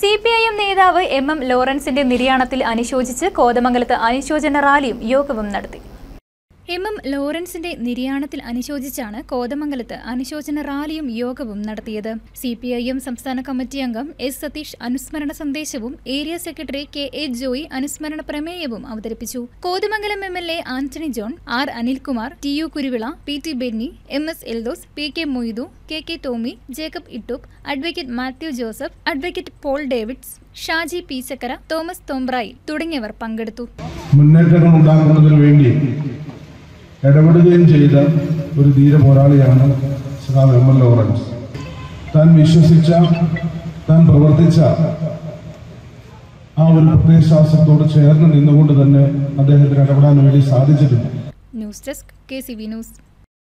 C P I M നേതാവ് M M ലോറൻസിന്റെ നിര്യാണത്തിൽ അനുശോചിച്ച് കോതമംഗലത്ത് അനുശോചന റാലിയും യോഗവും നടത്തി എം എം ലോറൻസിന്റെ നിര്യാണത്തിൽ അനുശോചിച്ചാണ് കോതമംഗലത്ത് അനുശോചന റാലിയും യോഗവും നടത്തിയത് സി പി ഐ എം സംസ്ഥാന കമ്മിറ്റി അംഗം എസ് സതീഷ് അനുസ്മരണ സന്ദേശവും area secretary K A Joy അനുസ്മരണ പ്രമേയവും അവതരിപ്പിച്ചു Kothamangalam M L A Antony John R Anilkumar T U Kuruvila P T Benny M S Eldhose P K Moidu K K Tomy Jacob Ittoop advocate Mathew Joseph advocate Paul Davids Shaji Peechakkara Thomas Thompray തുടങ്ങിയവർ പങ്കെടുത്തു മുന്നേറ്റങ്ങൾ ഉണ്ടാക്കുന്നതിന് വേണ്ടി ഇടപെടുകയും ചെയ്ത ഒരു ധീര പോരാളിയാണ് സഖാവ് എം എൽ ലോറൻസ് താൻ വിശ്വസിച്ച താൻ പ്രവർത്തിച്ച ആ ഒരു പ്രത്യയശാസ്ത്രത്തോട് ചേർന്ന് നിന്നുകൊണ്ട് തന്നെ അദ്ദേഹത്തിന് ഇടപെടാൻ വേണ്ടി സാധിച്ചിട്ടുണ്ട് news desk K C V news